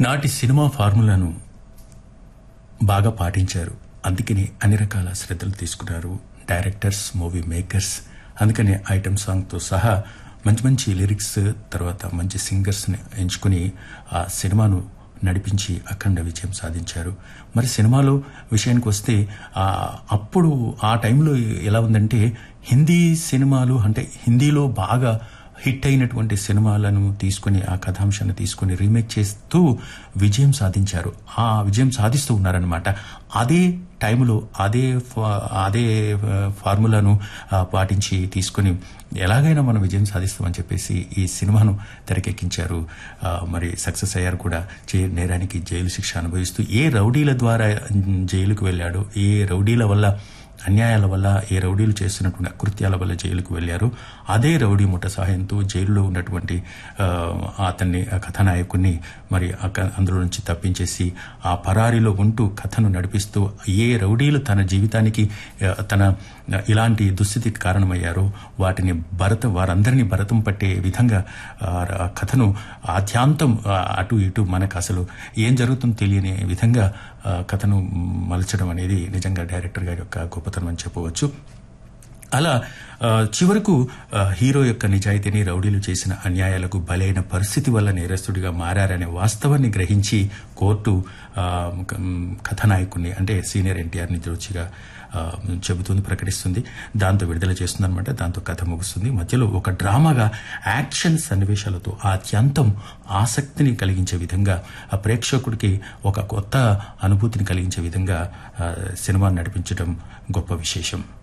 నాటి సినిమా ఫార్ములాను బాగా పాటించారు అందుకని అన్ని రకాల శ్రద్ధలు తీసుకున్నారు డైరెక్టర్స్ మూవీ మేకర్స్ అందుకని ఐటమ్ సాంగ్తో సహా మంచి మంచి లిరిక్స్ తర్వాత మంచి సింగర్స్ని ఎంచుకుని ఆ సినిమాను నడిపించి అఖండ విజయం సాధించారు మరి సినిమాలో విషయానికి వస్తే ఆ, అప్పుడు ఆ టైంలో ఎలా ఉందంటే హిందీ సినిమాలు అంటే హిందీలో బాగా హిట్ అయినటువంటి సినిమాలను తీసుకుని ఆ కథాంశాన్ని తీసుకుని రీమేక్ చేస్తూ విజయం సాధించారు ఆ విజయం సాధిస్తూ ఉన్నారనమాట అదే టైంలో అదే ఫా- అదే ఆ, ఫార్ములాను ఆ, పాటించి తీసుకుని ఎలాగైనా మనం విజయం సాధిస్తామని చెప్పేసి ఈ సినిమాను తెరకెక్కించారు ఆ, మరి సక్సెస్ అయ్యారు కూడా చే నేరానికి జైలు శిక్ష అనుభవిస్తూ ఏ రౌడీల ద్వారా జైలుకు వెళ్ళాడు ఏ రౌడీల వల్ల అన్యాయాల వల్ల ఏ రౌడీలు చేస్తున్నటువంటి అకృత్యాల వల్ల జైలుకు వెళ్లారు అదే రౌడీ ముఠ సహాయంతో జైలులో ఉన్నటువంటి ఆ, అతన్ని ఆ కథానాయకుడిని మరి అక్క- అందులో నుంచి తప్పించేసి ఆ పరారీలో ఉంటూ కథను నడిపిస్తూ ఏ రౌడీలు తన జీవితానికి ఆ, తన ఆ, ఇలాంటి దుస్థితికి కారణమయ్యారో వాటిని భరత వారందరినీ భరతం పట్టే విధంగా ఆ, ఆ కథను ఆద్యాంతం ఆ, అటు ఇటు మనకు అసలు ఏం జరుగుతుందో తెలియని విధంగా ఆ, కథను మలచడం అనేది నిజంగా డైరెక్టర్ గారి యొక్క గొప్పతనం అని చెప్పవచ్చు అలా ఆ, చివరకు ఆ, హీరో యొక్క నిజాయితీని రౌడీలు చేసిన అన్యాయాలకు బలైన పరిస్థితి వల్ల నేరస్తుడిగా మారారనే వాస్తవాన్ని గ్రహించి కోర్టు ఆ, క- కథానాయకుడిని అంటే సీనియర్ ఎన్టీఆర్ నిర్దోషిగా ఆ, చెబుతుంది ప్రకటిస్తుంది దాంతో విడుదల చేస్తుందన్నమాట దాంతో కథ ముగుస్తుంది మధ్యలో ఒక డ్రామాగా యాక్షన్ సన్నివేశాలతో అత్యంతం ఆసక్తిని కలిగించే విధంగా ఆ ప్రేక్షకుడికి ఒక కొత్త అనుభూతిని కలిగించే విధంగా ఆ, సినిమాను నడిపించడం గొప్ప విశేషం